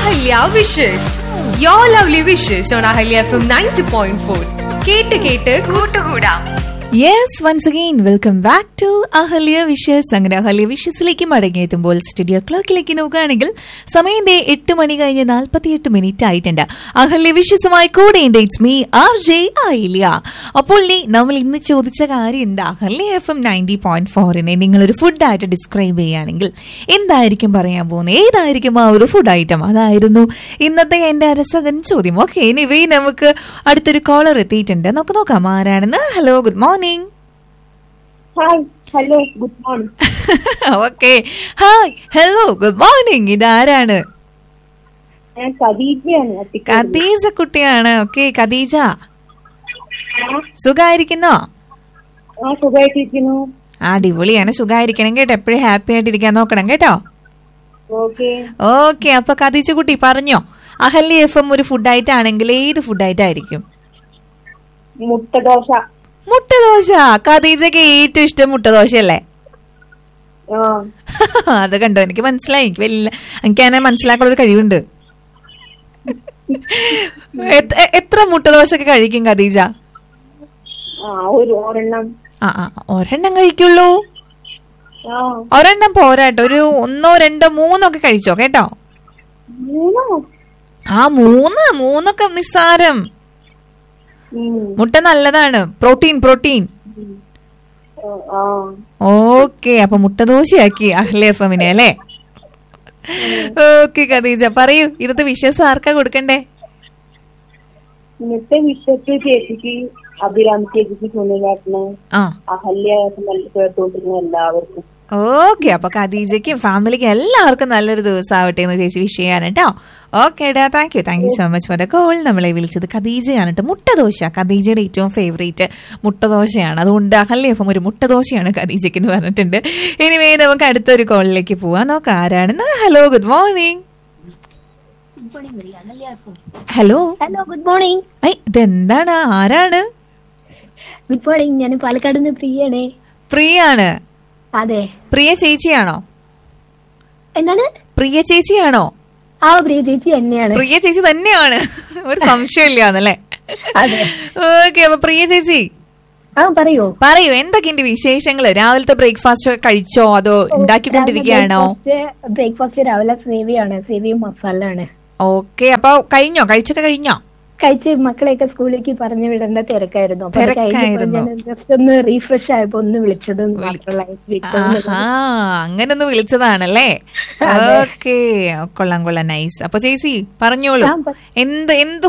Ahalya wishes yo lovely wishes on Ahalya F M ninety point four കേട്ട് കേട്ട് കൂട്ടുകൂടാം yes once again welcome back to Ahalya wishes അങ്ങനെ Ahalya വിഷസിലേക്ക് മടങ്ങിയെത്തുമ്പോൾ studio ക്ലോക്കിലേക്ക് നോക്കുകയാണെങ്കിൽ സമയം ദേ എട്ട് മണി കഴിഞ്ഞ് നാൽപ്പത്തിയെട്ട് മിനിറ്റ് ആയിട്ടുണ്ട് അഹല്യ വിഷസുമായി കൂടെ ഇറ്റ്സ് മീ ആർ ജെ ആയില്ല അപ്പോൾ നീ നമ്മൾ ഇന്ന് ചോദിച്ച കാര്യം എന്താ Ahalya F M ninety point ഫോറിനെ നിങ്ങളൊരു ഫുഡായിട്ട് ഡിസ്ക്രൈബ് ചെയ്യുകയാണെങ്കിൽ എന്തായിരിക്കും പറയാൻ പോകുന്നത് ഏതായിരിക്കും ആ ഒരു ഫുഡ് ഐറ്റം അതായിരുന്നു ഇന്നത്തെ എന്റെ രസകൻ ചോദ്യം ഓക്കെ ഇനി നമുക്ക് അടുത്തൊരു കോളർ എത്തിയിട്ടുണ്ട് നമുക്ക് നോക്കാം ആരാണെന്ന് hello good morning hi hello good morning okay hi hello good morning ഇതാരാണ് ഞാൻ ഖദീജയാണ് അത്തിക്കാട്. ഖദീജ കുട്ടിയാണ് ഓക്കെ ഖദീജ സുഖായിരിക്കുന്നോ ആ സുഖമായിട്ടിരിക്കുന്നു അടിപൊളിയാണ് സുഖായിരിക്കണം കേട്ടോ എപ്പോഴും ഹാപ്പി ആയിട്ടിരിക്കാൻ നോക്കണം കേട്ടോ ഓക്കെ ഓക്കെ അപ്പൊ ഖദീജ കുട്ടി പറഞ്ഞോ അഹല്യ എഫ് എം ഒരു ഫുഡ് ആയിട്ടാണെങ്കിൽ ഏത് ഫുഡ് ആയിട്ടായിരിക്കും മുട്ടദോശ മുട്ടദോശ ഖദീജക്ക് ഏറ്റവും ഇഷ്ടം മുട്ടദോശയല്ലേ ആ അത് കണ്ടോ എനിക്ക് മനസ്സിലായി എനിക്ക് വലിയ എനിക്ക് അതിനെ മനസ്സിലാക്കാനുള്ള ഒരു കഴിവുണ്ട് എത്ര- എത്ര മുട്ടദോശയൊക്കെ കഴിക്കും ഖദീജ ആ ഒരു ഒരെണ്ണം ആ ആ ഒരെണ്ണം കഴിക്കുള്ളൂ ആ ഒരെണ്ണം പോരാട്ടോ ഒരു ഒന്നോ രണ്ടോ മൂന്നോ ഒക്കെ കഴിച്ചോ കേട്ടോ മൂന്നോ ആ മൂന്ന് മൂന്നൊക്കെ നിസ്സാരം ഉം. മുട്ട നല്ലതാണ് പ്രോട്ടീൻ പ്രോട്ടീൻ ആ ഓക്കെ അപ്പൊ മുട്ടദോശയാക്കി അഹ്ലെ എഫമിനെ അല്ലേ ഓക്കെ ഖദീജ പറയൂ ഇന്നത്തെ വിശ്വാസം ആർക്കാ കൊടുക്കണ്ടേ ഇന്നത്തെ വിശ്വത്ത് ചേച്ചിക്ക് അഭിരാം ചേച്ചിക്ക് സുനിലേട്ടന് ആ അഹല്യ നല്ല കേട്ടോണ്ടിരുന്ന എല്ലാവർക്കും ഓക്കെ അപ്പൊ ഖദീജയ്ക്കും ഫാമിലിക്കും എല്ലാവർക്കും നല്ലൊരു ദിവസം ആവട്ടെ എന്ന് ചേച്ചി വിഷ് ചെയ്യാണ് കേട്ടോ ഓക്കെ ഡാ thank you thank you so much for the call നമ്മളെ വിളിച്ചത് ഖദീജയാണ് കേട്ടോ മുട്ടദോശ ഖദീജയുടെ ഏറ്റവും ഫേവറേറ്റ് മുട്ടദോശയാണ് അതുകൊണ്ട് അഹല്യഫം ഒരു മുട്ടദോശയാണ് ഖദീജയ്ക്ക് എന്ന് പറഞ്ഞിട്ടുണ്ട് ഇനി നമുക്ക് അടുത്തൊരു കോളിലേക്ക് പോവാം നോക്കാം ആരാണെന്ന് hello good morning hello hello good morning I ഇതെന്താണ് ആരാണ് ഗുഡ് മോർണിംഗ് ഞാൻ പാലക്കാട് നിന്ന് പ്രിയാണ് പ്രിയാണ് അതെ പ്രിയ ചേച്ചിയാണോ എന്താണ് പ്രിയ ചേച്ചിയാണോ ആ പ്രിയ ചേച്ചി തന്നെയാണ് പ്രിയ ചേച്ചി തന്നെയാണ് ഒരു സംശയമില്ലാന്നല്ലേ അതെ ഓക്കെ അപ്പൊ പ്രിയ ചേച്ചി ആ പറയൂ പറയൂ എന്തൊക്കെയുണ്ട് വിശേഷങ്ങള് രാവിലത്തെ ബ്രേക്ക്ഫാസ്റ്റ് കഴിച്ചോ അതോ ഉണ്ടാക്കിക്കൊണ്ടിരിക്കുകയാണോ ബ്രേക്ക്ഫാസ്റ്റ് രാവിലെ സേവിയാണ് സേവിയും മസാല ആണ് ഓക്കെ അപ്പൊ കഴിഞ്ഞോ കഴിച്ചൊക്കെ കഴിഞ്ഞോ കഴിച്ച് മക്കളെയൊക്കെ സ്കൂളിലേക്ക് പറഞ്ഞു വിടേണ്ട തിരക്കായിരുന്നു അപ്പൊ അത് കഴിഞ്ഞപ്പോ തിരക്കായിരുന്നോ? ഞാൻ ജസ്റ്റ് ഒന്ന് റീഫ്രഷ് ആയപ്പോ ഒന്ന് വിളിച്ചത് മാത്രമല്ല ആഹാ അങ്ങനെ ഒന്ന് വിളിച്ചതാണല്ലേ ഓക്കെ കൊള്ളാം കൊള്ളാം നൈസ് അപ്പൊ ചേച്ചി പറഞ്ഞോളൂ ആ, പ- എന്ത് എന്ത്